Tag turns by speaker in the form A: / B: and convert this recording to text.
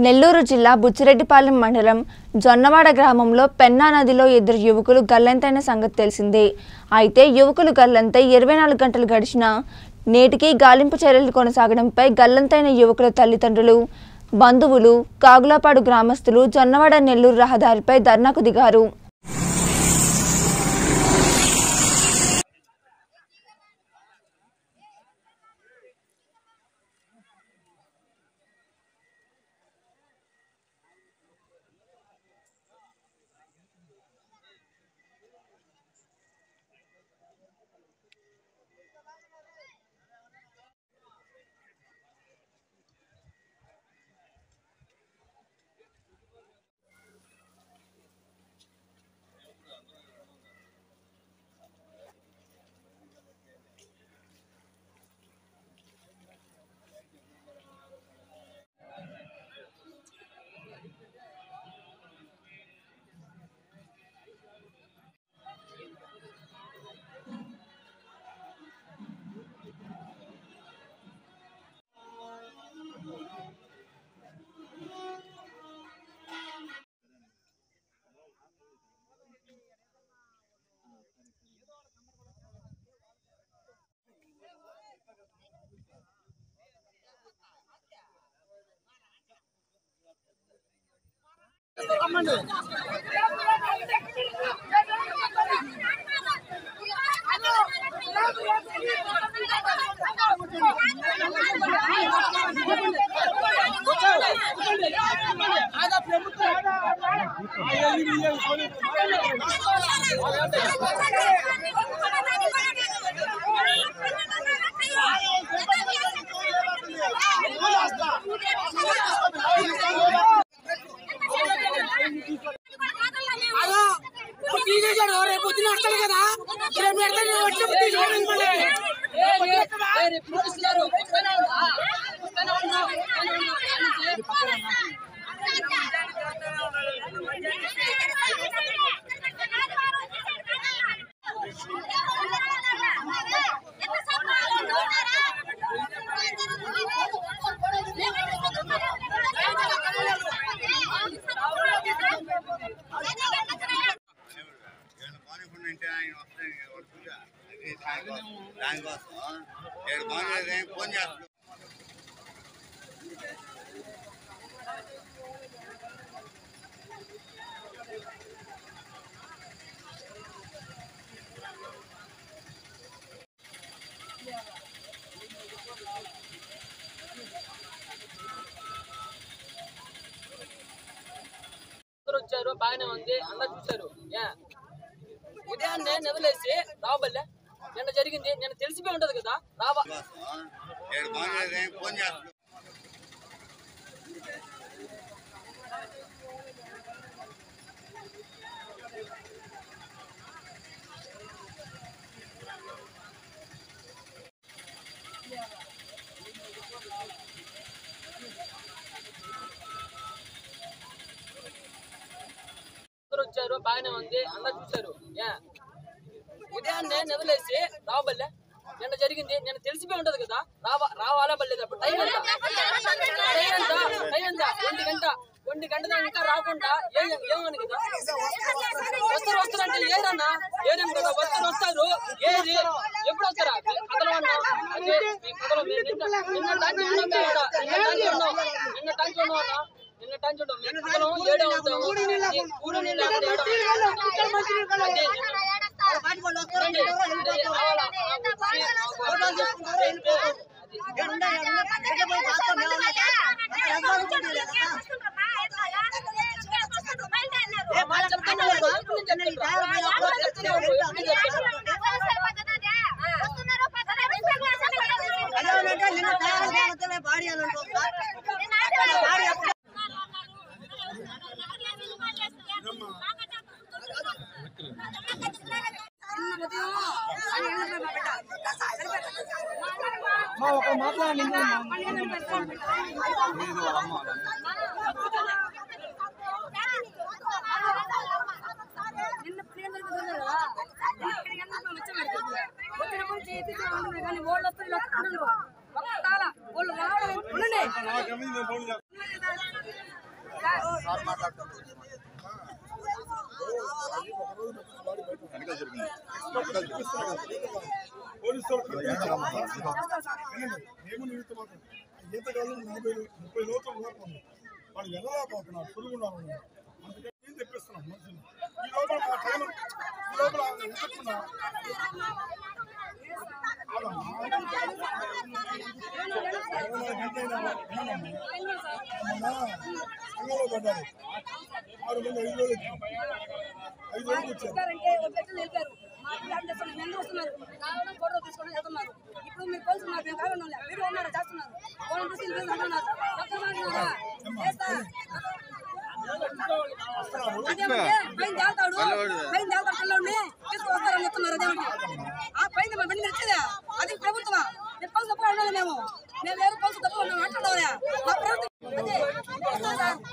A: నెల్లూరు జిల్లా బుచ్చిరెడ్డిపాలెం మండలం జొన్నవాడ గ్రామంలో పెన్నా నదిలో ఇద్దరు యువకులు గల్లంతైన సంగతి తెలిసిందే అయితే యువకులు గల్లంతై ఇరవై నాలుగు గంటలు గడిచినా నేటికి గాలింపు చర్యలు కొనసాగడంపై గల్లంతైన యువకుల తల్లిదండ్రులు బంధువులు కాగులాపాడు గ్రామస్తులు జొన్నవాడ నెల్లూరు రహదారిపై ధర్నాకు దిగారు
B: అదో ఇప్పుడు తీసేసాడు రేపు పొద్దున వస్తాడు కదా రేపు పెడతాడు వచ్చి తీసుకోవడం
C: ఏడు కోనకుండా ఉంటే ఆయన వస్తాడు కదా, వాడు చూడా. అది దానికోసం దానికోసం ఏడు కోనలేదు ఏం ఫోన్ చేస్తాడు
B: అందరూ వచ్చారు బాగానే ఉంది అందరు చూశారు ఏ ఉదయాన్నే నిద్రలేసి రావబల్లే నిన్న జరిగింది నిన్న తెలిసిపోయి ఉంటది కదా రావా
C: కోసం ఏడు కోనలేదు ఏం ఫోన్ చేస్తాడు
B: అందరూ వచ్చారు బాగానే ఉంది అందరు చూశారు ఏ ఉదయాన్నే నిద్రలేసి రావబల్లే నిన్న జరిగింది నిన్న తెలిసిపోయి ఉంటది కదా రావా రావాలా బల్లేదు అప్పుడు టైం ఎంత టైం ఎంత టైం ఎంత ఒంటి గంట ఒంటి గంట దాకా ఇంకా రాకుండా ఏం ఏమని కదా వస్తారు వస్తారు అంటే ఏదన్నా ఏదేం కదా వస్తారు వస్తారు ఏది ఎప్పుడు వస్తారా కథలు అన్నా అదే మీ కథలో మీరు నిన్న నిన్న టాంచి ఉన్నాం మేము ఈడ. నిన్న టాంచి ఉన్నాం నిన్న టాంచి ఉన్నాం అన్న నిన్న టాంచి ఉన్నాం మేము కథలో ఏడే ఉంటాము ఈ ఊరు నీళ్ళు అక్కడ ఏడ అదే. రండి. అదే రావాలా? వాళ్ళు చెప్తాను వాళ్ళు ఎప్పుడు నుంచి చెప్తారు వాళ్ళు చెప్తూనే ఉంటారు ఎప్పుడు నుంచి చెప్తారు
D: వాళ్ళు రావడం ఉండండి మేము నిమిత్తం మాత్రం ఈతగాళ్ళు నలభై ముప్పై లోతులు లోపల ఉంది వాళ్ళు వెళ్ళలేకపోతున్నారు పురుగున్నారు అందుకని నేను తెప్పిస్తున్నాం మనుషులు ఈ లోపల మా టైం ఈ లోపల ఎంతకున్నా సంఘంలో పడ్డారు ఆరు మంది ఐదు రోజులు ఐదు రోజులు వచ్చారు
E: చెప్పారంటే ఒక వ్యక్తులు వెళ్ళారు మా పిల్లలు చేస్తున్నారు ఎందుకు వస్తున్నారు కావడం ఫోటో తీసుకొని వెళ్తున్నారు ఇప్పుడు మీరు పోలీసులు మాకు మేము కావాలి మీరు ఉన్నారు చేస్తున్నారు ఫోన్ చూసి వీళ్ళు అంటున్నారు చెప్తున్నారా చేస్తా అదేమంటే పైన తేల్తాడు పైన తేల్తాడు పిల్లల్ని తీసుకొస్తారని చెప్తున్నారు అదేమంటే ఆ పైన మన బండి నచ్చేదా అది ప్రభుత్వమా మేము పలుసు తప్పుగా ఉండాలి మేము మేము వేరే పలుసు తప్పుగా ఉన్నాం అంటున్నారా మా ప్రభుత్వం అదే.